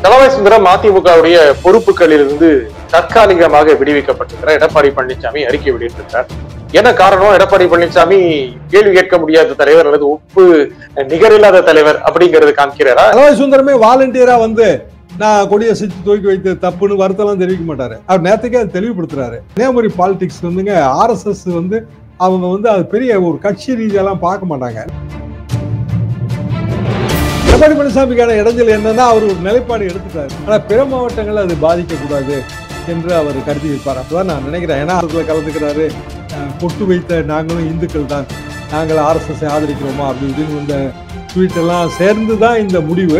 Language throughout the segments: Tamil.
தலவாய் சுந்தரம் அதிமுகவுடைய பொறுப்புகளில் இருந்து தற்காலிகமாக விடுவிக்கப்பட்டிருக்கிற எடப்பாடி பழனிசாமி அறிக்கை வெளியிட்டிருக்கிறார் என்ன காரணம் எடப்பாடி பழனிசாமி கேள்வி கேட்க முடியாத தலைவர் அல்லது ஒப்பு நிகரில்லாத தலைவர் அப்படிங்கறது காமிக்கிறாரா அதாவது சுந்தரமே வாலண்டியரா வந்து நான் கொடியை செஞ்சு தூக்கி வைத்து தப்புன்னு வருத்தம்லாம் தெரிவிக்க மாட்டாரு அவர் நேரத்துக்கே அதை தெளிவுபடுத்துறாரு கன்னியாகுமரி பாலிடிக்ஸ் வந்துங்க ஆர்எஸ்எஸ் வந்து அவங்க வந்து அது பெரிய ஒரு கட்சி ரீதியெல்லாம் பார்க்க மாட்டாங்க எடப்பாடி பழனிசாமிக்கான இடைஞ்சல் என்னன்னா அவர் ஒரு நிலைப்பாடு எடுத்துட்டாரு ஆனா பிற மாவட்டங்கள் அது பாதிக்கக்கூடாது என்று அவர் கருதி வைப்பார் அப்பதான் நான் நினைக்கிறேன் ஏன்னா அதுல கலந்துக்கிறாரு அஹ், பொட்டு வைத்த நாங்களும் இந்துக்கள் தான் நாங்கள் ஆர்எஸ்எஸ் ஆதரிக்கிறோமா அப்படி இப்படின்னு இந்த ட்வீட் எல்லாம் சேர்ந்து தான் இந்த முடிவு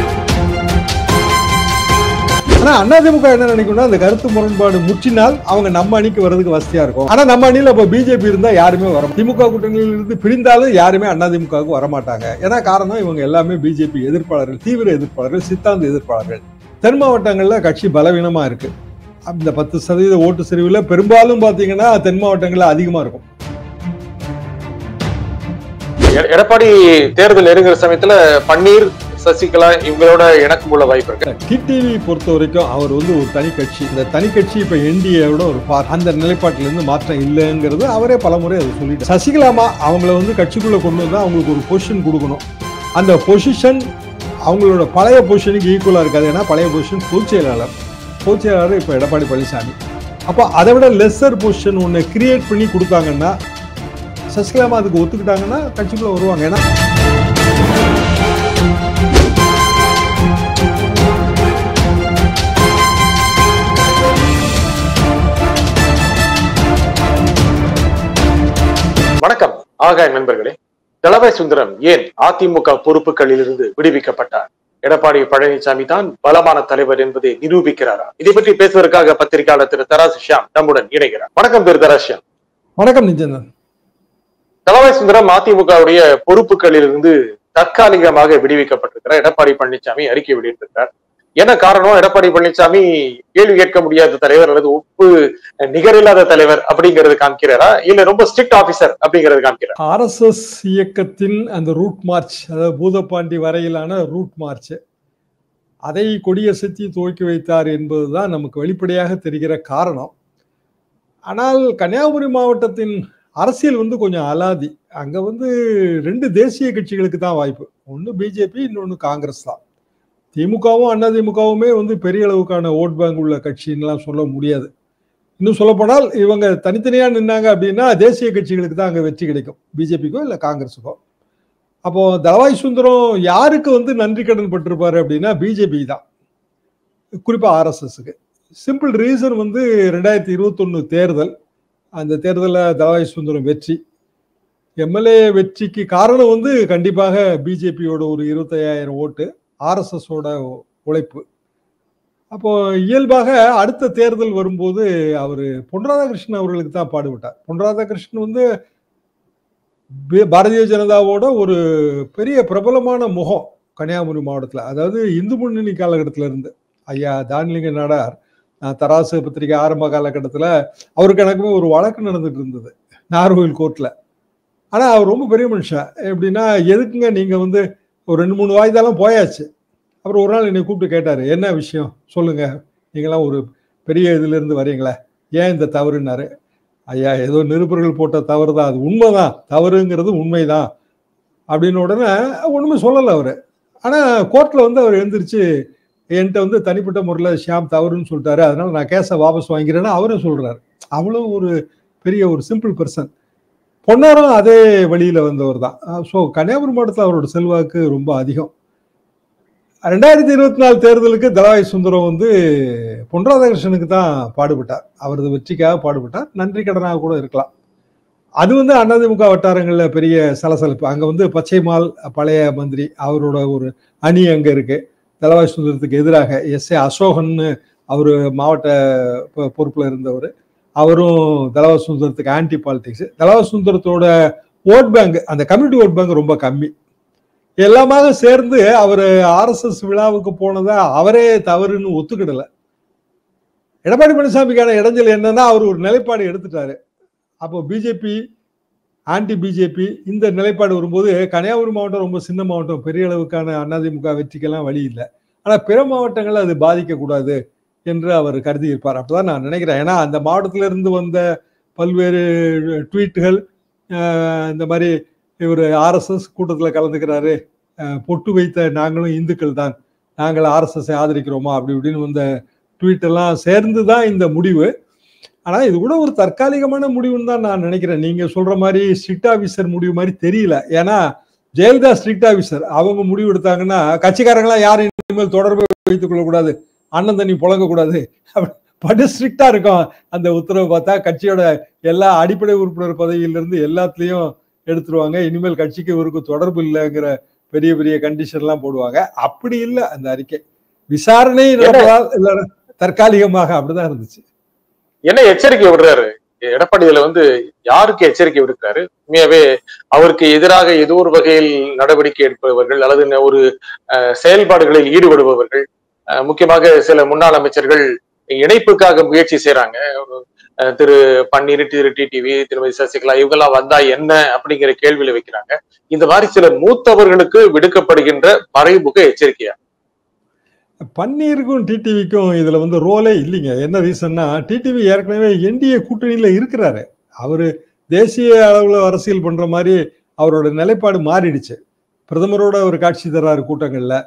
ஆனா அதிமுக என்ன நினைக்கும்னா அந்த கருத்து முரண்பாடு முற்றினால் அவங்க நம்ம அணிக்கு வர்றதுக்கு வசதியா இருக்கும் ஆனா நம்ம அணியில இப்ப பிஜேபி இருந்தா யாருமே வர திமுக கூட்டணியில் இருந்து பிரிந்தாலும் யாருமே அதிமுகவுக்கு வரமாட்டாங்க ஏன்னா காரணம் இவங்க எல்லாமே பிஜேபி எதிர்ப்பாளர்கள் தீவிர எதிர்ப்பாளர்கள் சித்தாந்த எதிர்ப்பாளர்கள் தென் மாவட்டங்கள்ல கட்சி பலவீனமா இருக்கு அந்த பத்து சதவீத ஓட்டு சரிவில் பெரும்பாலும் பாத்தீங்கன்னா தென் மாவட்டங்கள்ல அதிகமா இருக்கும் எ- எடப்பாடி தேர்தல் நெருங்குற சமயத்துல பன்னீர் சசிகலா இவங்களோட இணக்கம் உள்ள வாய்ப்பு இருக்கு டிடிவி பொறுத்த வரைக்கும் அவர் வந்து ஒரு தனி கட்சி இந்த தனி கட்சி இப்ப என்டிஏவோட ஒரு part. அந்த நிலைப்பாட்டில இருந்து மாற்றம் இல்லைங்கிறது அவரே பலமுறை அதை சொல்லிட்டு சசிகலாமா அவங்கள வந்து கட்சிக்குள்ள கொண்டு வந்தா அவங்களுக்கு ஒரு பொசிஷன் கொடுக்கணும் அந்த பொசிஷன் அவங்களோட பழைய பொசிஷனுக்கு ஈக்குவலா இருக்காது ஏன்னா பழைய பொசிஷன் பொதுச் செயலாளர் பொதுச் செயலாளர் இப்ப எடப்பாடி பழனிசாமி அப்போ அதை விட லெஸ்ஸர் பொசிஷன் ஒன்று கிரியேட் பண்ணி கொடுத்தாங்கன்னா சசிகலாமா அதுக்கு ஒத்துக்கிட்டாங்கன்னா கட்சிக்குள்ள வருவாங்க ஏன்னா வணக்கம் ஆகாய நண்பர்களே தலவாய் சுந்தரம் ஏன் அதிமுக பொறுப்புகளில் இருந்து விடுவிக்கப்பட்டார் எடப்பாடி பழனிசாமி தான் பலமான தலைவர் என்பதை நிரூபிக்கிறாரா இதை பற்றி பேசுவதற்காக பத்திரிகையாளர் திரு தராசு ஷியாம் நம்முடன் இணைகிறார் வணக்கம் திரு தராசு ஷியாம் வணக்கம் நிஜந்தன் தலவாய் சுந்தரம் அதிமுகவுடைய பொறுப்புகளில் இருந்து தற்காலிகமாக விடுவிக்கப்பட்டிருக்கிறார் எடப்பாடி பழனிசாமி அறிக்கை வெளியிட்டிருக்கிறார் என்ன காரணம் எடப்பாடி பழனிசாமி கேள்வி கேட்க முடியாத தலைவர் அல்லது ஒப்பு நிகரில்லாத தலைவர் அப்படிங்கறது காமிக்கிறாரா இல்ல ரொம்ப ஸ்ட்ரிக்ட் ஆபீசர் அப்படிங்கறது காமிக்கிறார் ஆர்எஸ்எஸ் இயக்கத்தின் அந்த ரூட் மார்ச் அதாவது பூதப்பாண்டி வரையிலான ரூட் மார்ச் அதை கொடியசைத்தி துவக்கி வைத்தார் என்பதுதான் நமக்கு வெளிப்படையாக தெரிகிற காரணம் ஆனால் கன்னியாகுமரி மாவட்டத்தின் அரசியல் வந்து கொஞ்சம் அலாதி அங்க வந்து ரெண்டு தேசிய கட்சிகளுக்கு தான் வாய்ப்பு ஒன்று பிஜேபி இன்னொன்று காங்கிரஸ் தான் திமுகவும் அதிமுகவுமே வந்து பெரிய அளவுக்கான ஓட் பேங்க் உள்ள கட்சின்னுலாம் சொல்ல முடியாது இன்னும் சொல்லப்போனால் இவங்க தனித்தனியா நின்னாங்க அப்படின்னா தேசிய கட்சிகளுக்கு தான் அங்க வெற்றி கிடைக்கும் பிஜேபிக்கோ இல்ல காங்கிரஸுக்கோ அப்போ தலவாய் சுந்தரம் யாருக்கு வந்து நன்றி கடன் பட்டிருப்பாரு அப்படின்னா பிஜேபி தான் குறிப்பா ஆர்எஸ்எஸ்க்கு சிம்பிள் ரீசன் வந்து ரெண்டாயிரத்தி இருபத்தொன்னு தேர்தல் அந்த தேர்தலில் தலவாய் சுந்தரம் வெற்றி எம்எல்ஏ வெற்றிக்கு காரணம் வந்து கண்டிப்பாக பிஜேபியோட ஒரு இருபத்தையாயிரம் ஓட்டு ஆர்எஸ்எஸோட உழைப்பு அப்போ இயல்பாக அடுத்த தேர்தல் வரும்போது அவர் பொன் ராதாகிருஷ்ணன் அவர்களுக்கு தான் பாடுபட்டார் பொன் ராதாகிருஷ்ணன் வந்து பி- பாரதிய ஜனதாவோட ஒரு பெரிய பிரபலமான முகம் கன்னியாகுமரி மாவட்டத்தில் அதாவது இந்து முன்னணி காலகட்டத்தில் இருந்து ஐயா தானிலிங்க நாடார் நான் தராசு பத்திரிகை ஆரம்ப காலகட்டத்தில் அவருக்கு எனக்குமே ஒரு வழக்கு நடந்துட்டு இருந்தது நாகர்கோவில் கோர்ட்டில் ஆனால் அவர் ரொம்ப பெரிய மனுஷன் எப்படின்னா எதுக்குங்க நீங்கள் வந்து ஒரு ரெண்டு மூணு வாய்தாலாம் போயாச்சு அப்புறம் ஒரு நாள் என்னை கூப்பிட்டு கேட்டார் என்ன விஷயம் சொல்லுங்க நீங்களாம் ஒரு பெரிய இதுலேருந்து வரீங்களே ஏன் இந்த தவறுனாரு ஐயா ஏதோ நிருபர்கள் போட்ட தவறு தான் அது உண்மைதான் தவறுங்கிறது உண்மைதான் அப்படின்னு உடனே ஒன்றுமே சொல்லலை அவர் ஆனால் கோர்ட்டில் வந்து அவர் எழுந்திரிச்சு என்கிட்ட வந்து தனிப்பட்ட முறையில் ஷியாம் தவறுன்னு சொல்லிட்டாரு அதனால நான் கேஸை வாபஸ் வாங்கிறேன்னு அவரும் சொல்றாரு அவ்வளோ ஒரு பெரிய ஒரு சிம்பிள் பர்சன் பொன்னாரும் அதே வழியில வந்தவர் தான் ஸோ கன்னியாகுமரி மாவட்டத்தில் அவரோட செல்வாக்கு ரொம்ப அதிகம் ரெண்டாயிரத்தி இருபத்தி நாலு தேர்தலுக்கு தலவாய் சுந்தரம் வந்து பொன் ராதாகிருஷ்ணனுக்கு தான் பாடுபட்டார் அவரது வெற்றிக்காக பாடுபட்டார் நன்றி கடனாக கூட இருக்கலாம் அது வந்து அதிமுக வட்டாரங்களில் பெரிய சலசலப்பு அங்கே வந்து பச்சைமால் பழைய மந்திரி அவரோட ஒரு அணி அங்கே இருக்கு தலவாய் சுந்தரத்துக்கு எதிராக எஸ் ஏ அசோகன்னு அவர் மாவட்ட பொ- பொறுப்புல இருந்தவர் அவரும் தலவாய் சுந்தரத்துக்கு ஆன்டி பாலிடிக்ஸ் தலவாய் சுந்தரத்தோட ஓட் பேங்க் அந்த கம்யூனிட்டி ஓட் பேங்க் ரொம்ப கம்மி எல்லாமாக சேர்ந்து அவர் ஆர்எஸ்எஸ் விழாவுக்கு போனதை அவரே தவறுன்னு ஒத்துக்கிடல எடப்பாடி பழனிசாமிக்கான இடைஞ்சல் என்னன்னா அவர் ஒரு நிலைப்பாடு எடுத்துட்டாரு அப்போ பிஜேபி ஆன்டி பிஜேபி இந்த நிலைப்பாடு வரும்போது கன்னியாகுமரி மாவட்டம் ரொம்ப சின்ன மாவட்டம் பெரிய அளவுக்கான அதிமுக வெற்றிக்கெல்லாம் வழி இல்லை ஆனா பிற மாவட்டங்கள் அது பாதிக்கக்கூடாது என்று அவர் கருதி இருப்பார் அப்படிதான் நான் நினைக்கிறேன் ஏன்னா அந்த மாவட்டத்துல இருந்து வந்த பல்வேறு ட்வீட்டுகள் இந்த மாதிரி இவர் ஆர்எஸ்எஸ் கூட்டத்தில் கலந்துக்கிறாரு அஹ் பொட்டு வைத்த நாங்களும் இந்துக்கள் தான் நாங்கள் ஆர்எஸ்எஸ் ஆதரிக்கிறோமா அப்படி இப்படின்னு வந்த ட்வீட் எல்லாம் சேர்ந்து தான் இந்த முடிவு ஆனா இது கூட ஒரு தற்காலிகமான முடிவுன்னு தான் நான் நினைக்கிறேன் நீங்க சொல்ற மாதிரி ஸ்ட்ரிக்ட் ஆபீசர் முடிவு மாதிரி தெரியல ஏன்னா ஜெயலலிதா ஸ்ட்ரிக்ட் ஆபீசர் அவங்க முடிவு எடுத்தாங்கன்னா கட்சிக்காரங்களாம் யாரும் இனிமேல் தொடர்பு வைத்துக் கொள்ளக்கூடாது அண்ணன் தண்ணி புழங்க கூடாது படு ஸ்ட்ரிக்டா இருக்கும் அந்த உத்தரவு பார்த்தா கட்சியோட எல்லா அடிப்படை உறுப்பினர் பதவியிலிருந்து எல்லாத்துலயும் எடுத்துருவாங்க இனிமேல் கட்சிக்கு இவருக்கு தொடர்பு இல்லைங்கிற பெரிய பெரிய கண்டிஷன் எல்லாம் போடுவாங்க அப்படி இல்லை அந்த அறிக்கை விசாரணை நடப்பதால் இல்ல தற்காலிகமாக அப்படிதான் இருந்துச்சு என்ன எச்சரிக்கை விடுறாரு எடப்பாடி இதுல வந்து யாருக்கு எச்சரிக்கை விடுக்கிறாரு உண்மையாவே அவருக்கு எதிராக ஏதோ ஒரு வகையில் நடவடிக்கை எடுப்பவர்கள் அல்லது ஒரு செயல்பாடுகளில் ஈடுபடுபவர்கள் முக்கியமாக சில முன்னாள் அமைச்சர்கள் இணைப்புக்காக முயற்சி செய்யறாங்க திரு பன்னீர் திரு டிடிவி திருமதி சசிகலா இவங்கெல்லாம் வந்தா என்ன அப்படிங்கிற கேள்வியில வைக்கிறாங்க இந்த மாதிரி சில மூத்தவர்களுக்கு விடுக்கப்படுகின்ற மறைமுக எச்சரிக்கையா பன்னீருக்கும் டிடிவிக்கும் இதுல வந்து ரோலே இல்லைங்க என்ன ரீசன்னா டிடிவி ஏற்கனவே என்டிஏ கூட்டணியில இருக்கிறாரு அவரு தேசிய அளவுல அரசியல் பண்ற மாதிரி அவரோட நிலைப்பாடு மாறிடுச்சு பிரதமரோட ஒரு காட்சி தர்றாரு கூட்டங்கள்ல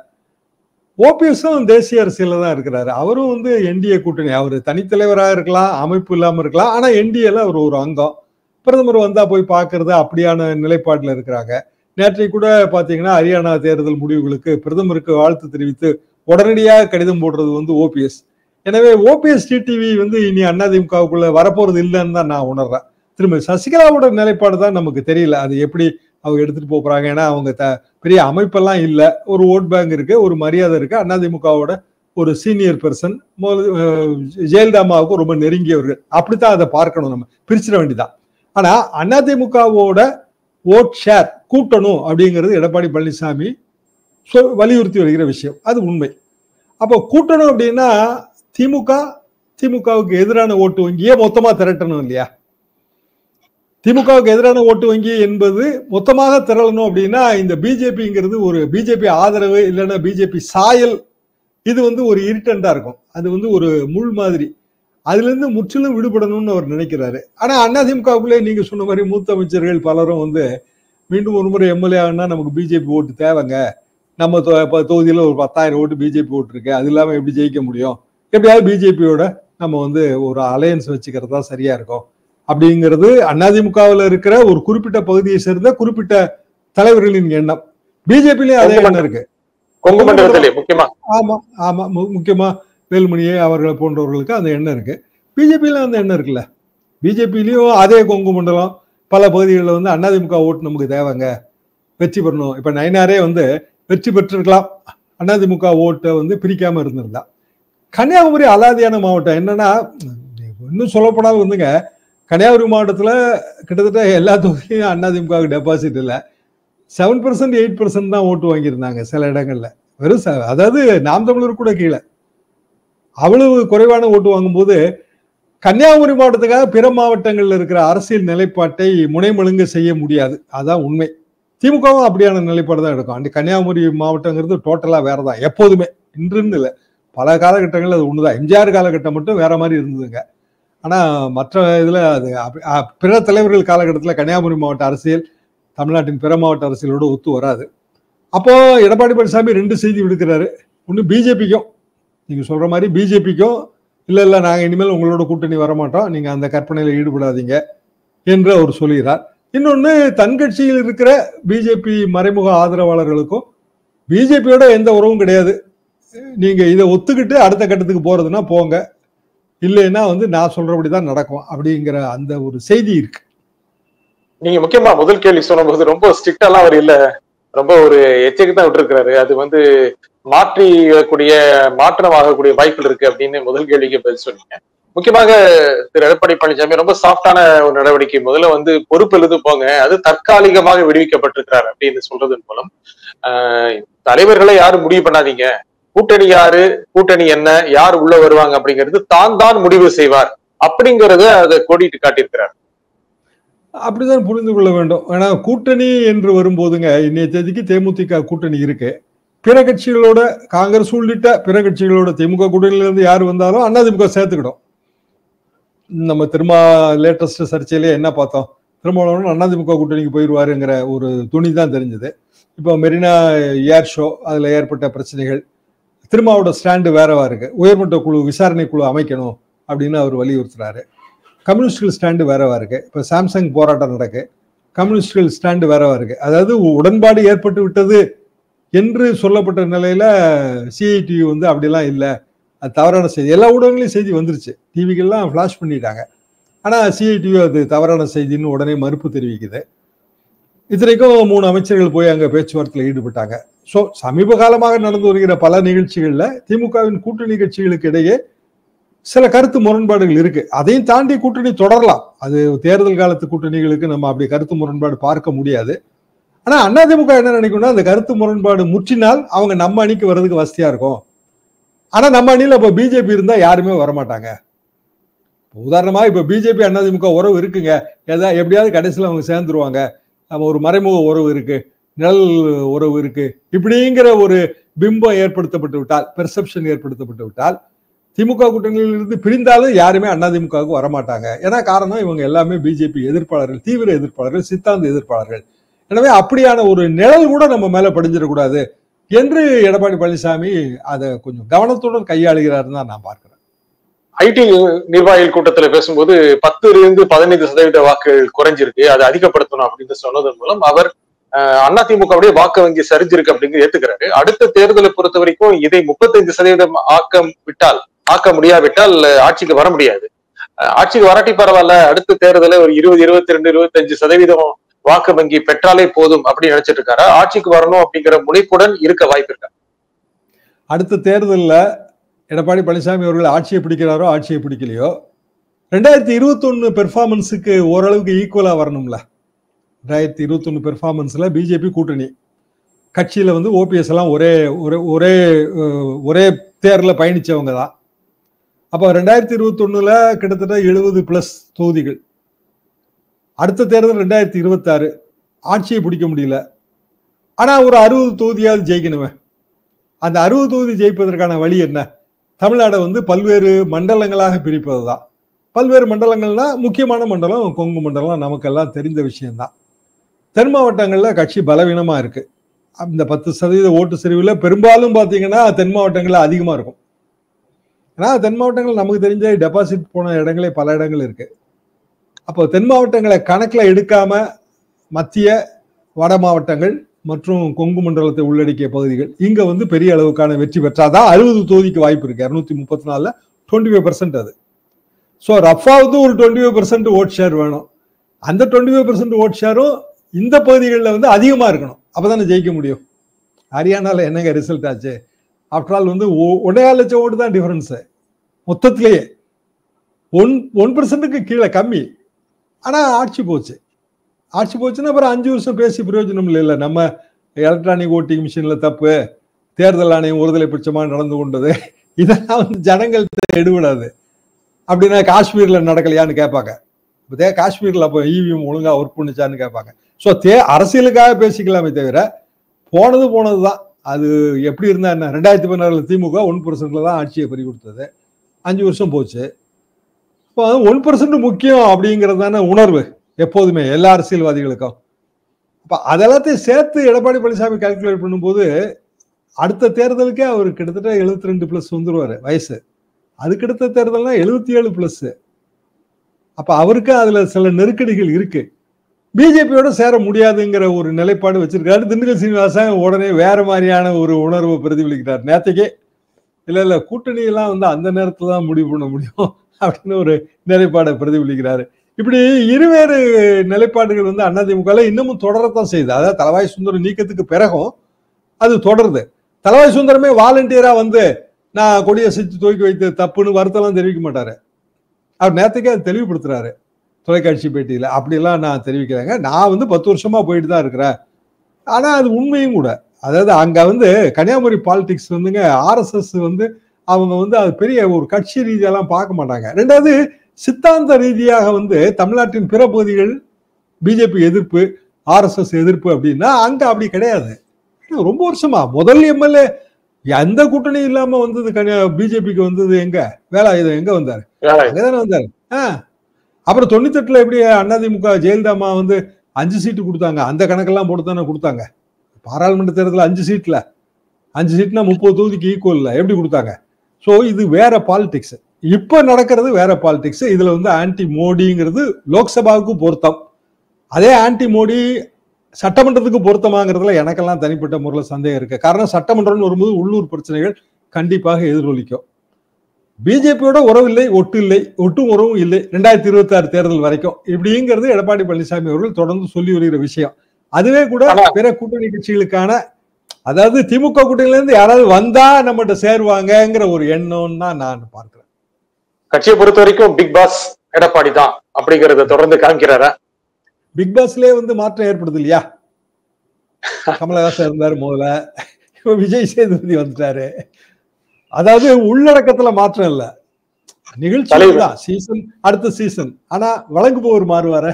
ஓபிஎஸும் தேசிய அரசியல்ல தான் இருக்கிறாரு அவரும் வந்து என்டிஏ கூட்டணி அவர் தனித்தலைவராக இருக்கலாம் அமைப்பு இல்லாம இருக்கலாம் ஆனா என்டிஏல அவர் ஒரு அங்கம் பிரதமர் வந்தா போய் பாக்குறது அப்படியான நிலைப்பாட்டுல இருக்கிறாங்க நேற்றைக்கு கூட பாத்தீங்கன்னா ஹரியானா தேர்தல் முடிவுகளுக்கு பிரதமருக்கு வாழ்த்து தெரிவித்து உடனடியாக கடிதம் போடுறது வந்து ஓபிஎஸ் எனவே ஓபிஎஸ் டிடிவி வந்து இனி அதிமுகவுக்குள்ள வரப்போறது இல்லைன்னு தான் நான் உணர்றேன் திரும்ப சசிகலாவோட நிலைப்பாடு தான் நமக்கு தெரியல அது எப்படி அவங்க எடுத்துட்டு போறாங்க ஏன்னா அவங்க த பெரிய அமைப்பெல்லாம் இல்லை ஒரு ஓட் பேங்க் இருக்கு ஒரு மரியாதை இருக்கு அதிமுகவோட ஒரு சீனியர் பர்சன் ஜெயலலிதா அம்மாவுக்கு ரொம்ப நெருங்கியவர்கள் அப்படித்தான் அதை பார்க்கணும் நம்ம பிரிச்சிட வேண்டியதான் ஆனா அதிமுகவோட ஓட் ஷேர் கூட்டணும் அப்படிங்கிறது எடப்பாடி பழனிசாமி வலியுறுத்தி வருகிற விஷயம் அது உண்மை அப்போ கூட்டணும் அப்படின்னா திமுக திமுகவுக்கு எதிரான ஓட்டு வங்கியே மொத்தமா திரட்டணும் இல்லையா திமுகவுக்கு எதிரான ஓட்டு வங்கி என்பது மொத்தமாக திரளணும் அப்படின்னா இந்த பிஜேபிங்கிறது ஒரு பிஜேபி ஆதரவு இல்லைன்னா பிஜேபி சாயல் இது வந்து ஒரு இரிட்டண்டா இருக்கும் அது வந்து ஒரு முள் மாதிரி அதுல இருந்து முற்றிலும் விடுபடணும்னு அவர் நினைக்கிறாரு ஆனா அதிமுகவுக்குள்ளே நீங்க சொன்ன மாதிரி மூத்த அமைச்சர்கள் பலரும் வந்து மீண்டும் ஒரு முறை எம்எல்ஏ ஆகுனா நமக்கு பிஜேபி ஓட்டு தேவைங்க நம்ம தொகுதியில் ஒரு பத்தாயிரம் ஓட்டு பிஜேபி ஓட்டு இருக்கு அது இல்லாமல் எப்படி ஜெயிக்க முடியும் எப்படியாவது பிஜேபியோட நம்ம வந்து ஒரு அலையன்ஸ் வச்சுக்கிறது தான் சரியா இருக்கும் அப்படிங்கிறது அதிமுகவில் இருக்கிற ஒரு குறிப்பிட்ட பகுதியை சேர்ந்த குறிப்பிட்ட தலைவர்களின் எண்ணம் பிஜேபிலையும் அதே எண்ணம் இருக்கு கொங்கு மண்டலத்திலே முக்கியமா ஆமா ஆமா முக்கியமா வேலுமணியே அவர்கள் போன்றவர்களுக்கு அந்த எண்ணம் இருக்கு பிஜேபியில அந்த எண்ணம் இருக்குல்ல பிஜேபிலையும் அதே கொங்கு மண்டலம் பல பகுதிகளில் வந்து அதிமுக ஓட்டு நமக்கு தேவைங்க வெற்றி பெறணும் இப்ப நயனாரே வந்து வெற்றி பெற்றிருக்கலாம் அதிமுக ஓட்டை வந்து பிரிக்காம இருந்திருந்தா கன்னியாகுமரி அலாதியான மாவட்டம் என்னன்னா இன்னும் சொல்லப்படாது வந்துங்க கன்னியாகுமரி மாவட்டத்துல கிட்டத்தட்ட எல்லா தொகுதியும் அதிமுகவுக்கு டெபாசிட் இல்லை செவன் பர்சன்ட் எயிட் பர்சன்ட் தான் ஓட்டு வாங்கியிருந்தாங்க சில இடங்கள்ல வெறும் அதாவது நாம் தமிழர் கூட கீழே அவ்வளவு குறைவான ஓட்டு வாங்கும்போது கன்னியாகுமரி மாவட்டத்துக்காக பிற மாவட்டங்கள்ல இருக்கிற அரசியல் நிலைப்பாட்டை முனைமொழுங்க செய்ய முடியாது அதான் உண்மை திமுகவும் அப்படியான நிலைப்பாடு தான் எடுக்கும் அந்த கன்னியாகுமரி மாவட்டங்கிறது டோட்டலா வேற தான் எப்போதுமே இன்றுன்னு இல்லை பல காலகட்டங்கள் அது ஒண்ணுதான் எம்ஜிஆர் காலகட்டம் மட்டும் வேற மாதிரி இருந்ததுங்க ஆனா மற்ற இதுல அது பிற தலைவர்கள் காலகட்டத்தில் கன்னியாகுமரி மாவட்ட அரசியல் தமிழ்நாட்டின் பிற மாவட்ட அரசியலோடு ஒத்து வராது அப்போ எடப்பாடி பழனிசாமி ரெண்டு செய்தி விடுக்கிறாரு ஒன்று பிஜேபிக்கும் நீங்க சொல்ற மாதிரி பிஜேபிக்கும் இல்லை இல்லை நாங்கள் இனிமேல் உங்களோட கூட்டணி வரமாட்டோம் நீங்கள் அந்த கற்பனையில் ஈடுபடாதீங்க என்று அவர் சொல்கிறார் இன்னொன்று தன் கட்சியில் இருக்கிற பிஜேபி மறைமுக ஆதரவாளர்களுக்கும் பிஜேபியோட எந்த உறவும் கிடையாது நீங்க இதை ஒத்துக்கிட்டு அடுத்த கட்டத்துக்கு போறதுன்னா போங்க இல்லைன்னா வந்து நான் சொல்றபடி தான் நடக்கும் அப்படிங்கிற அந்த ஒரு செய்தி இருக்கு நீங்க முக்கியமா முதல் கேள்வி சொல்லும்போது ரொம்ப ஸ்ட்ரிக்டாலாம் அவர் இல்ல ரொம்ப ஒரு எச்சரிக்கை தான் விட்டுருக்கிறாரு அது வந்து மாற்றிக்கூடிய மாற்றம் ஆகக்கூடிய வாய்ப்புகள் இருக்கு அப்படின்னு முதல் கேள்விக்கு பதில் சொன்னீங்க முக்கியமாக திரு எடப்பாடி பழனிசாமி ரொம்ப சாஃப்டான ஒரு நடவடிக்கை முதல்ல வந்து பொறுப்பிலிருந்து போங்க அது தற்காலிகமாக விடுவிக்கப்பட்டிருக்கிறார் அப்படின்னு சொல்றதன் மூலம் ஆஹ் தலைவர்களை யாரும் முடிவு பண்ணாதீங்க கூட்டணி யாரு கூட்டணி என்ன யார் உள்ள வருவாங்க அப்படிங்கிறது தான் தான் முடிவு செய்வார் அப்படிங்கறத அதை கோடிட்டு காட்டியிருக்கிறார் அப்படிதான் புரிந்து கொள்ள வேண்டும் ஏன்னா கூட்டணி என்று வரும்போதுங்க இன்னைய தேதிக்கு தேமுதிக கூட்டணி இருக்கு பிற கட்சிகளோட காங்கிரஸ் உள்ளிட்ட பிற கட்சிகளோட திமுக கூட்டணியில இருந்து யார் வந்தாலும் அதிமுக சேர்த்துக்கிடும் நம்ம திரும்ப லேட்டஸ்ட் சர்ச்சையிலே என்ன பார்த்தோம் திருமாவளவன் அதிமுக கூட்டணிக்கு போயிடுவாருங்கிற ஒரு துணி தான் தெரிஞ்சது இப்போ மெரினா ஏர் ஷோ அதில் ஏற்பட்ட பிரச்சனைகள் திருமாவோட ஸ்டாண்டு வேறவா இருக்கு உயர்மட்ட குழு விசாரணை குழு அமைக்கணும் அப்படின்னு அவர் வலியுறுத்துறாரு கம்யூனிஸ்டுகள் ஸ்டாண்டு வேறவா இருக்கு இப்போ சாம்சங் போராட்டம் நடக்கு கம்யூனிஸ்டுகள் ஸ்டாண்டு வேறவா இருக்கு அதாவது உடன்பாடு ஏற்பட்டு விட்டது என்று சொல்லப்பட்ட நிலையில சிஐடி வந்து அப்படிலாம் இல்லை அது தவறான செய்தி எல்லா ஊடகங்களையும் செய்தி வந்துருச்சு டிவிகள்லாம் ஃப்ளாஷ் பண்ணிட்டாங்க ஆனால் சிஐடிவி அது தவறான செய்தின்னு உடனே மறுப்பு தெரிவிக்குது இத்தனைக்கும் மூணு அமைச்சர்கள் போய் அங்கே பேச்சுவார்த்தையில் ஈடுபட்டாங்க ஸோ சமீப காலமாக நடந்து வருகிற பல நிகழ்ச்சிகளில் திமுகவின் கூட்டணி கட்சிகளுக்கு இடையே சில கருத்து முரண்பாடுகள் இருக்கு அதையும் தாண்டி கூட்டணி தொடரலாம் அது தேர்தல் காலத்து கூட்டணிகளுக்கு நம்ம அப்படி கருத்து முரண்பாடு பார்க்க முடியாது ஆனா அதிமுக என்ன நினைக்கும்னா அந்த கருத்து முரண்பாடு முற்றினால் அவங்க நம்ம அணிக்கு வர்றதுக்கு வசதியா இருக்கும் ஆனா நம்ம அணியில இப்ப பிஜேபி இருந்தா யாருமே வரமாட்டாங்க உதாரணமா இப்ப பிஜேபி அதிமுக உறவு இருக்குங்க ஏதா எப்படியாவது கடைசியில் அவங்க சேர்ந்துருவாங்க நம்ம ஒரு மறைமுக உறவு இருக்கு நிழல் உறவு இருக்கு இப்படிங்கிற ஒரு பிம்பம் ஏற்படுத்தப்பட்டு விட்டால் பெர்செப்ஷன் ஏற்படுத்தப்பட்டு விட்டால் திமுக கூட்டணியில் இருந்து பிரிந்தாலும் யாருமே அதிமுகவுக்கு வரமாட்டாங்க ஏன்னா காரணம் இவங்க எல்லாமே பிஜேபி எதிர்ப்பாளர்கள் தீவிர எதிர்ப்பாளர்கள் சித்தாந்த எதிர்ப்பாளர்கள் எனவே அப்படியான ஒரு நிழல் கூட நம்ம மேல படிஞ்சிடக்கூடாது என்று எடப்பாடி பழனிசாமி அதை கொஞ்சம் கவனத்துடன் கையாளுகிறாருன்னு தான் நான் பார்க்கிறேன் ஐடி நிர்வாகிகள் கூட்டத்துல பேசும்போது பத்துல இருந்து பதினைந்து சதவீத வாக்குகள் குறைஞ்சிருக்கு அதை அதிகப்படுத்தணும் அப்படின்னு சொன்னதன் மூலம் அவர் அதிமுகவுடைய வாக்கு வங்கி சரிஞ்சிருக்கு அப்படிங்கிற ஏத்துக்கிறாரு அடுத்த தேர்தலை பொறுத்த வரைக்கும் இதை முப்பத்தைந்து சதவீதம் ஆக்கம் விட்டால் ஆக்க முடியாவிட்டால் ஆட்சிக்கு வர முடியாது ஆட்சிக்கு வராட்டி பரவாயில்ல அடுத்த தேர்தல ஒரு இருபது இருபத்தி ரெண்டு இருபத்தஞ்சு சதவீதம் வாக்கு வங்கி பெற்றாலே போதும் அப்படின்னு நினைச்சிட்டு இருக்காரா ஆட்சிக்கு வரணும் அப்படிங்கிற முனைப்புடன் இருக்க வாய்ப்பு இருக்கா அடுத்த தேர்தலில் எடப்பாடி பழனிசாமி அவர்கள் ஆட்சியை பிடிக்கிறாரோ ஆட்சியை பிடிக்கலையோ ரெண்டாயிரத்தி இருபத்தொன்னு பெர்ஃபார்மன்ஸுக்கு ஓரளவுக்கு ஈக்குவலா வரணும்ல ரெண்டாயிரத்தி இருபத்தொன்னு பெர்ஃபார்மன்ஸ்ல பிஜேபி கூட்டணி கட்சியில வந்து ஓபிஎஸ் எல்லாம் ஒரே ஒரே ஒரே ஒரே தேர்ல பயணிச்சவங்க தான் அப்போ ரெண்டாயிரத்தி இருபத்தொன்னுல கிட்டத்தட்ட எழுபது பிளஸ் தொகுதிகள் அடுத்த தேர்தல் ரெண்டாயிரத்தி இருபத்தாறு ஆட்சியை பிடிக்க முடியல ஆனா ஒரு அறுபது தொகுதியாவது ஜெயிக்கணுமே அந்த அறுபது தொகுதி ஜெயிப்பதற்கான வழி என்ன தமிழ்நாடை வந்து பல்வேறு மண்டலங்களாக பிரிப்பது தான் பல்வேறு மண்டலங்கள்னா முக்கியமான மண்டலம் கொங்கு மண்டலம் நமக்கெல்லாம் தெரிந்த விஷயம்தான் தென் மாவட்டங்களில் கட்சி பலவீனமா இருக்கு இந்த பத்து சதவீத ஓட்டு சரிவில் பெரும்பாலும் பார்த்தீங்கன்னா தென் மாவட்டங்களில் அதிகமாக இருக்கும் ஏன்னா தென் மாவட்டங்கள் நமக்கு தெரிஞ்ச டெபாசிட் போன இடங்களே பல இடங்கள் இருக்கு அப்போ தென் மாவட்டங்களை கணக்கில் எடுக்காம மத்திய வட மாவட்டங்கள் மற்றும் கொங்கு மண்டலத்தை உள்ளடக்கிய பகுதிகள் இங்க வந்து பெரிய அளவுக்கான வெற்றி பெற்றாதான் அறுபது தொகுதிக்கு வாய்ப்பு இருக்கு இரநூத்தி முப்பத்தி நாலுல டுவெண்ட்டி ஃபைவ் பர்சன்ட் அது ஸோ ரஃபாவது ஒரு twenty five percent vote share வேணும் அந்த டுவெண்ட்டி ஃபைவ் பர்சன்ட் ஓட் ஷேரும் இந்த பகுதிகளில் வந்து அதிகமாக இருக்கணும் அப்பதானே ஜெயிக்க முடியும் ஹரியானால என்னங்க ரிசல்ட் ஆச்சு ஆஃப்டர் ஆல் வந்து ஒன்னே லட்சம் ஓட்டு தான் டிஃபரன்ஸு மொத்தத்திலேயே ஒன் ஒன் பர்சன்ட்டுக்கு கீழே கம்மி ஆனால் ஆட்சி போச்சு ஆட்சி போச்சுன்னா அப்புறம் அஞ்சு வருஷம் பேசி பிரயோஜனம் இல்லை நம்ம எலக்ட்ரானிக் ஓட்டிங் மிஷின்ல தப்பு தேர்தல் ஆணையம் ஒருதலை பட்சமாக நடந்து கொண்டது இதெல்லாம் வந்து ஜனங்கள்கிட்ட எடுபடாது அப்படின்னா காஷ்மீர்ல நடக்கலையான்னு கேட்பாங்க இப்போ காஷ்மீர்ல அப்போ இவிஎம் ஒழுங்கா ஒர்க் பண்ணுச்சான்னு கேட்பாங்க ஸோ தே அரசியலுக்காக பேசிக்கலாமே தவிர போனது போனது தான் அது எப்படி இருந்தா என்ன ரெண்டாயிரத்தி பதினாறுல திமுக ஒன் பர்சன்ட்ல தான் ஆட்சியை பறி கொடுத்தது அஞ்சு வருஷம் போச்சு இப்போ ஒன் பர்சன்ட் முக்கியம் அப்படிங்கிறது தானே உணர்வு எப்போதுமே எல்லா அரசியல்வாதிகளுக்கும் அப்ப அதெல்லாத்தையும் சேர்த்து எடப்பாடி பழனிசாமி கால்குலேட் பண்ணும்போது அடுத்த தேர்தலுக்கே அவர் கிட்டத்தட்ட எழுபத்தி ரெண்டு பிளஸ் வந்துருவாரு வயசு அதுக்கு அடுத்த தேர்தல்னா எழுபத்தி ஏழு பிளஸ் அப்ப அவருக்கு அதுல சில நெருக்கடிகள் இருக்கு பிஜேபியோட சேர முடியாதுங்கிற ஒரு நிலைப்பாடு வச்சிருக்காரு திண்டுக்கல் சீனிவாசன் உடனே வேற மாதிரியான ஒரு உணர்வை பிரதிபலிக்கிறார் நேற்றுக்கே இல்ல இல்ல கூட்டணி எல்லாம் வந்து அந்த நேரத்துல தான் முடிவு பண்ண முடியும் அப்படின்னு ஒரு நிலைப்பாடை பிரதிபலிக்கிறாரு இப்படி இருவேறு நிலைப்பாடுகள் வந்து அதிமுக இன்னமும் தொடரத்தான் செய்யுது அதாவது தலவாய் சுந்தரம் நீக்கத்துக்கு பிறகும் அது தொடருது தலவாய் சுந்தரமே வாலண்டியரா வந்து நான் கொடியை செஞ்சு துவக்கி வைத்து தப்புன்னு வருத்தம்லாம் தெரிவிக்க மாட்டாரு அவர் நேரத்துக்கே அதை தெளிவுபடுத்துறாரு தொலைக்காட்சி பேட்டியில அப்படிலாம் நான் தெரிவிக்கிறேங்க நான் வந்து பத்து வருஷமா போயிட்டு தான் இருக்கிறேன் ஆனா அது உண்மையும் கூட அதாவது அங்க வந்து கன்னியாகுமரி பாலிடிக்ஸ் வந்துங்க ஆர்எஸ்எஸ் வந்து அவங்க வந்து அது பெரிய ஒரு கட்சி ரீதியெல்லாம் பார்க்க மாட்டாங்க ரெண்டாவது சித்தாந்த ரீதியாக வந்து தமிழ்நாட்டின் பிற பகுதிகள் பிஜேபி எதிர்ப்பு ஆர்எஸ்எஸ் எதிர்ப்பு அப்படின்னா அங்க அப்படி கிடையாது ரொம்ப வருஷமா முதல் எம்எல்ஏ எந்த கூட்டணி இல்லாம வந்தது பிஜேபிக்கு வந்தது எங்க வேலாயுதம் எங்க வந்தாரு வேலாயுதம். அங்கதானே வந்தாரு ஆ. அப்புறம் தொண்ணூத்தெட்டுல எப்படி அதிமுக ஜெயலலிதா அம்மா வந்து அஞ்சு சீட்டு கொடுத்தாங்க அந்த கணக்கெல்லாம் போட்டு தானே கொடுத்தாங்க பாராளுமன்ற தேர்தல் அஞ்சு சீட்ல அஞ்சு சீட்னா முப்பது தொகுதிக்கு ஈக்குவல்ல எப்படி கொடுத்தாங்க ஸோ இது வேற பாலிடிக்ஸ் இப்ப நடக்கிறது வேற பாலிடிக்ஸ் இதுல வந்து ஆன்டி மோடிங்கிறது லோக்சபாவுக்கு பொருத்தம் அதே ஆன்டி மோடி சட்டமன்றத்துக்கு பொருத்தமாங்கிறதுல எனக்கெல்லாம் தனிப்பட்ட முறையில் சந்தேகம் இருக்கு காரணம் சட்டமன்றம்னு வரும்போது உள்ளூர் பிரச்சனைகள் கண்டிப்பாக எதிரொலிக்கும் பிஜேபியோட உறவு இல்லை ஒட்டு இல்லை ஒட்டும் உறவும் இல்லை ரெண்டாயிரத்தி இருபத்தி ஆறு தேர்தல் வரைக்கும் இப்படிங்கிறது எடப்பாடி பழனிசாமி அவர்கள் தொடர்ந்து சொல்லி வருகிற விஷயம் அதுவே கூட ஆனா- பிற கூட்டணி கட்சிகளுக்கான அதாவது திமுக கூட்டணியில இருந்து யாராவது வந்தா நம்மகிட்ட சேருவாங்கங்கிற ஒரு எண்ணம் தான் நான் பார்க்கிறேன் கட்சியை பொறுத்த வரைக்கும் பிக் பாஸ் எடப்பாடி தான் அப்படிங்கறத தொடர்ந்து காமிக்கிறாரா பிக் பாஸ்லயே வந்து மாற்றம் ஏற்படுது இல்லையா கமலஹாசன் இருந்தாரு முதல்ல இப்ப விஜய் சேதுபதி வந்துட்டாரு அதாவது உள்ளடக்கத்துல மாற்றம் இல்ல நிகழ்ச்சி தலைவர். தான் சீசன் அடுத்த சீசன் ஆனா வழங்குபவர் மாறுவார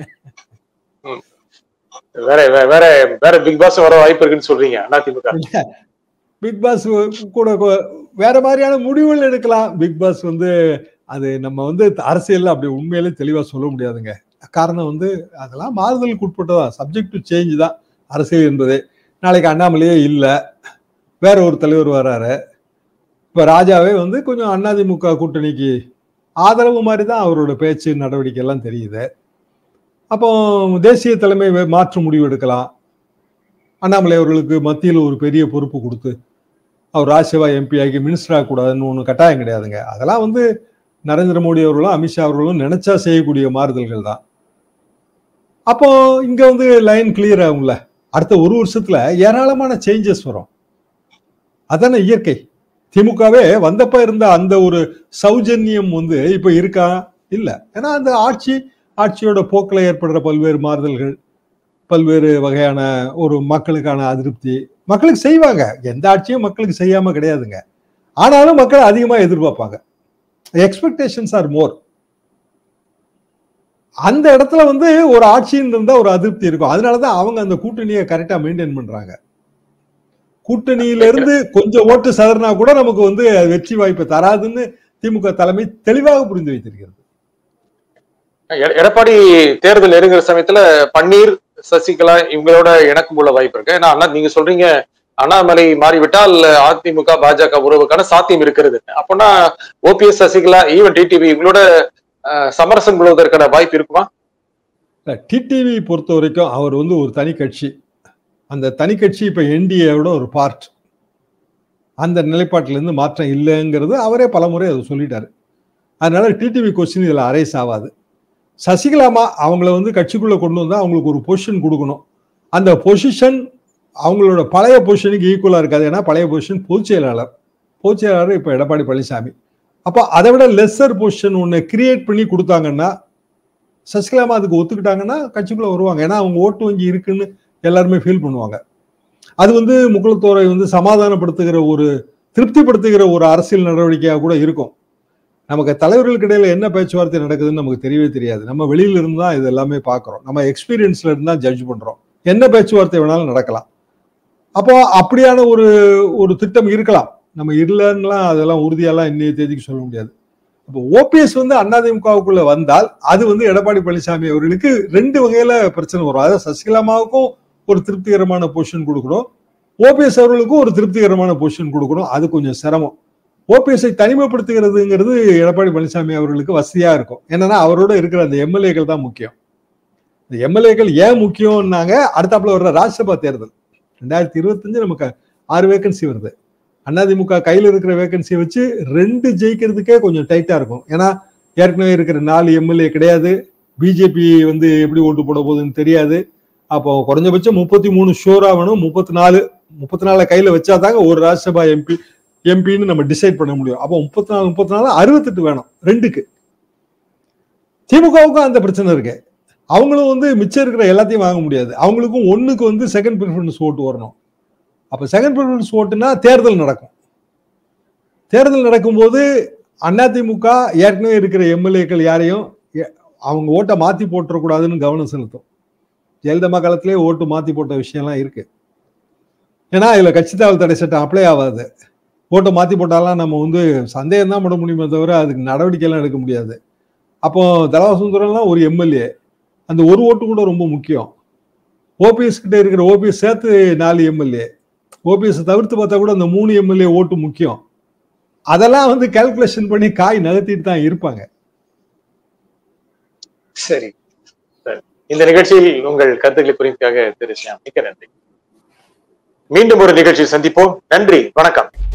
வேற வே- வேற வேற பிக் பாஸ் வர வாய்ப்பு இருக்குன்னு சொல்றீங்க அதிமுக பிக் பாஸ் கூட கொ- வேற மாதிரியான முடிவுகள் எடுக்கலாம் பிக் பாஸ் வந்து அது நம்ம வந்து அரசியல்ல அப்படி உண்மையிலே தெளிவா சொல்ல முடியாதுங்க காரணம் வந்து அதெல்லாம் மாறுதலுக்கு உட்பட்டதா சப்ஜெக்ட் டு சேஞ்ச் தான் அரசியல் என்பது நாளைக்கு அண்ணாமலையே இல்லை வேற ஒரு தலைவர் வராரு இப்ப ராஜாவே வந்து கொஞ்சம் அதிமுக கூட்டணிக்கு ஆதரவு மாதிரி தான் அவரோட பேச்சு நடவடிக்கை எல்லாம் தெரியுது அப்போ தேசிய தலைமை வே- மாற்று முடிவு எடுக்கலாம் அண்ணாமலை அவர்களுக்கு மத்தியில் ஒரு பெரிய பொறுப்பு கொடுத்து அவர் ராஜ்யசபா எம்பி ஆகி மினிஸ்டர் ஆகக்கூடாதுன்னு ஒன்றும் கட்டாயம் கிடையாதுங்க அதெல்லாம் வந்து நரேந்திர மோடி அவர்களும் அமித்ஷா அவர்களும் நினைச்சா செய்யக்கூடிய மாறுதல்கள் தான் அப்போ இங்க வந்து லைன் கிளியர் ஆகும்ல அடுத்த ஒரு வருஷத்துல ஏராளமான சேஞ்சஸ் வரும் அதானே இயற்கை திமுகவே வந்தப்ப இருந்த அந்த ஒரு சௌஜன்யம் வந்து இப்ப இருக்கா இல்ல ஏன்னா அந்த ஆட்சி ஆட்சியோட போக்கில் ஏற்படுற பல்வேறு மாறுதல்கள் பல்வேறு வகையான ஒரு மக்களுக்கான அதிருப்தி மக்களுக்கு செய்வாங்க எந்த ஆட்சியும் மக்களுக்கு செய்யாம கிடையாதுங்க ஆனாலும் மக்கள் அதிகமா எதிர்பார்ப்பாங்க எக்ஸ்பெக்டேஷன்ஸ் ஆர் மோர் அந்த இடத்துல வந்து ஒரு ஆட்சின்னு இருந்தா ஒரு அதிருப்தி இருக்கும் அதனாலதான் அவங்க அந்த கூட்டணியை கரெக்டா மெயின்டைன் பண்றாங்க கூட்டணியில இருந்து கொஞ்சம் ஓட்டு சதறினா கூட நமக்கு வந்து அது வெற்றி வாய்ப்பை தராதுன்னு திமுக தலைமை தெளிவாக புரிந்து வைத்திருக்கிறது எ- எடப்பாடி தேர்தல் நெருங்குற சமயத்துல பன்னீர் சசிகலா இவங்களோட இணக்கம் உள்ள வாய்ப்பு இருக்கு ஏன்னா அண்ணா நீங்க சொல்றீங்க அண்ணாமலை மாறிவிட்டால் அதிமுக பாஜக உறவுக்கான சாத்தியம் இருக்கிறது அப்போனா ஓபிஎஸ் சசிகலா ஈவன் டிடிவி இவங்களோட அஹ், சமரசம் கொள்வதற்கான வாய்ப்பு இருக்குமா டிடிவி பொறுத்த வரைக்கும் அவர் வந்து ஒரு தனி கட்சி அந்த தனி கட்சி இப்ப என்டிஏவோட ஒரு பார்ட் அந்த நிலைப்பாட்டிலிருந்து மாற்றம் இல்லைங்கிறது அவரே பலமுறை அதை சொல்லிட்டாரு அதனால டிடிவி கொஸ்டின் இதுல அரைஸ் ஆகாது சசிகலாமா அவங்கள வந்து கட்சிக்குள்ள கொண்டு வந்தா அவங்களுக்கு ஒரு பொசிஷன் கொடுக்கணும் அந்த பொசிஷன் அவங்களோட பழைய பொசிஷனுக்கு ஈக்குவலா இருக்காது ஏன்னா பழைய பொசிஷன் பொதுச் செயலாளர் பொதுச் செயலாளர் இப்ப எடப்பாடி பழனிசாமி அப்போ அதை விட லெஸ்ஸர் பொசிஷன் ஒன்று கிரியேட் பண்ணி கொடுத்தாங்கன்னா சசிகலாமா அதுக்கு ஒத்துக்கிட்டாங்கன்னா கட்சிக்குள்ள வருவாங்க ஏன்னா அவங்க ஓட்டு வங்கி இருக்குன்னு எல்லாருமே ஃபீல் பண்ணுவாங்க அது வந்து முக்குளத்தோரை வந்து சமாதானப்படுத்துகிற ஒரு திருப்திப்படுத்துகிற ஒரு அரசியல் நடவடிக்கையாக கூட இருக்கும் நமக்கு தலைவர்களுக்கு இடையில என்ன பேச்சுவார்த்தை நடக்குதுன்னு நமக்கு தெரியவே தெரியாது நம்ம வெளியில இருந்து தான் இது எல்லாமே பார்க்குறோம் நம்ம எக்ஸ்பீரியன்ஸ்ல இருந்து தான் ஜட்ஜ் பண்றோம் என்ன பேச்சுவார்த்தை வேணாலும் நடக்கலாம் அப்போ அப்படியான ஒரு ஒரு திட்டம் இருக்கலாம் நம்ம இல்லைன்னுலாம் அதெல்லாம் உறுதியெல்லாம் இன்னைய தேதிக்கு சொல்ல முடியாது இப்போ ஓபிஎஸ் வந்து அதிமுகவுக்குள்ள வந்தால் அது வந்து எடப்பாடி பழனிசாமி அவர்களுக்கு ரெண்டு வகையில பிரச்சனை வரும் அதாவது சசிகலாமாவுக்கும் ஒரு திருப்திகரமான பொசிஷன் கொடுக்கணும் ஓபிஎஸ் அவர்களுக்கும் ஒரு திருப்திகரமான பொசிஷன் கொடுக்கணும் அது கொஞ்சம் சிரமம் ஓபிஎஸ்ஐ தனிமைப்படுத்துகிறதுங்கிறது எடப்பாடி பழனிசாமி அவர்களுக்கு வசதியா இருக்கும் என்னன்னா அவரோட இருக்கிற அந்த எம்எல்ஏக்கள் தான் முக்கியம் இந்த எம்எல்ஏக்கள் ஏன் முக்கியம்னாங்க அடுத்தாப்புல வர்ற ராஜ்யசபா தேர்தல் ரெண்டாயிரத்தி இருபத்தஞ்சு நமக்கு ஆறு வேகன்சி வருது அதிமுக கையில் இருக்கிற வேகன்சியை வச்சு ரெண்டு ஜெயிக்கிறதுக்கே கொஞ்சம் டைட்டா இருக்கும் ஏன்னா ஏற்கனவே இருக்கிற நாலு எம்எல்ஏ கிடையாது பிஜேபி வந்து எப்படி ஓட்டு போட போகுதுன்னு தெரியாது அப்போ குறைஞ்சபட்சம் முப்பத்தி மூணு ஷோரா வேணும் முப்பத்தி நாலு முப்பத்தி நாலு கையில வச்சாதாங்க ஒரு ராஜ்யசபா எம்பி எம்பின்னு நம்ம டிசைட் பண்ண முடியும் அப்போ முப்பத்தி நாலு முப்பத்தி நாலு அறுபத்தெட்டு வேணும் ரெண்டுக்கு திமுகவுக்கும் அந்த பிரச்சனை இருக்கு அவங்களும் வந்து மிச்சம் இருக்கிற எல்லாத்தையும் வாங்க முடியாது அவங்களுக்கும் ஒண்ணுக்கு வந்து செகண்ட் ப்ரிஃபரன்ஸ் ஓட்டு வரணும் அப்ப செகண்ட் ப்ரிஃபரன்ஸ் ஓட்டுனா தேர்தல் நடக்கும் தேர்தல் நடக்கும்போது அதிமுக ஏற்கனவே இருக்கிற எம்எல்ஏக்கள் யாரையும் எ- அவங்க ஓட்டை மாத்தி போட்டுறக்கூடாதுன்னு கவனம் செலுத்தும் ஜெயலலிதா காலத்திலே ஓட்டு மாத்தி போட்ட விஷயம்லாம் இருக்கு ஏன்னா இதுல கட்சி தாவல் தடை சட்டம் அப்ளை ஆகாது ஓட்டை மாத்தி போட்டாலாம் நம்ம வந்து சந்தேகம் தான் பண்ண முடியுமே தவிர அதுக்கு நடவடிக்கை எல்லாம் எடுக்க முடியாது அப்போ தலவாசுந்தரம்லாம் ஒரு எம்எல்ஏ அந்த ஒரு ஓட்டு கூட ரொம்ப முக்கியம் ஓபிஎஸ் கிட்ட இருக்கிற ஓபிஎஸ் சேர்த்து நாலு எம்எல்ஏ ஓபிஎஸ் தவிர்த்து பார்த்தா கூட அந்த மூணு எம்எல்ஏ ஓட்டு முக்கியம் அதெல்லாம் வந்து கால்குலேஷன் பண்ணி காய் நகர்த்திட்டு தான் இருப்பாங்க சரி சரி. இந்த நிகழ்ச்சியில் உங்கள் கருத்துக்களை குறிப்பாக திரு சியாம் மிக்க நன்றி மீண்டும் ஒரு நிகழ்ச்சியில் சந்திப்போம் நன்றி வணக்கம்